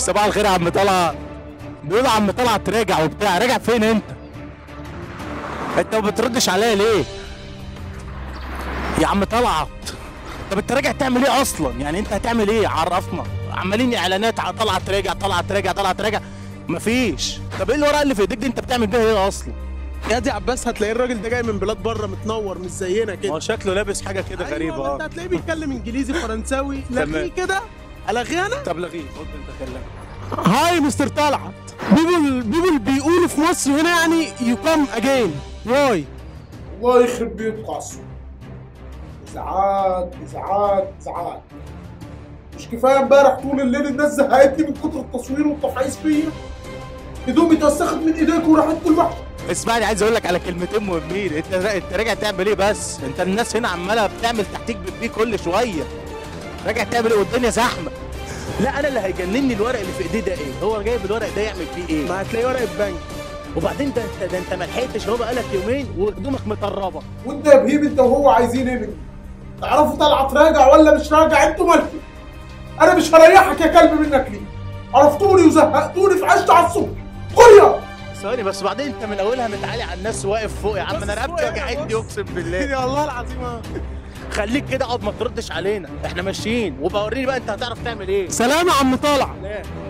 صباح الخير يا عم طلعت بيقول عم طلعت راجع وبتاع راجع فين انت انت ما بتردش عليا ليه يا عم طلعت طب انت راجع تعمل ايه اصلا يعني انت هتعمل ايه عرفنا عمالين اعلانات ع- طلعت راجع طلعت راجع طلعت راجع مفيش طب ايه الورقه اللي في ايديك دي انت بتعمل بيها ايه اصلا يا دي عباس هتلاقي الراجل ده جاي من بلاد بره متنور مش زينا ما كده هو شكله لابس حاجه كده غريبه أيوة، ما انت اه هتلاقيه بيتكلم انجليزي فرنساوي تمام. لغيه كده الغيه انا طب لغيه خد انت كلام هاي مستر طلعت بيبل بيبل بيقولوا في مصر هنا يعني يو كام اجين واي الله يخرب بيت قاسم ازعاج ازعاج ازعاج مش كفايه امبارح طول الليل الناس زهقتني من كتر التصوير والتفعيص فيا هدومي اتوسخت من ايديك وراحت كل واحد اسمعني عايز اقول لك على كلمتين مهمين انت انت راجع تعمل ايه بس انت الناس هنا عماله بتعمل تحتيك بيبي كل شويه راجع تعمل ايه والدنيا زحمه لا انا اللي هيجنني الورق اللي في ايديه ده ايه هو جايب الورق ده يعمل فيه ايه ما هتلاقيه ورقه بنك وبعدين ده انت ده انت ما لحقتش هو بقالك يومين وهدومك مطربه وانت يا بهيم انت وهو عايزين ايه مني؟ تعرفوا طلعت راجع ولا مش راجع انتوا مالكم انا مش هريحك يا كلب منك ليه عرفتوني وزهقتوني في عشت على الصبح قريه ثواني بس بعدين انت من اولها متعالي على الناس واقف فوق يا عم بص انا فوق رقبتي هنا، وجعتني بص. اقسم بالله يا الله العظيم آه. خليك كده اقعد ما تردش علينا احنا ماشيين وبوريني بقى انت هتعرف تعمل ايه سلام يا عم طلعت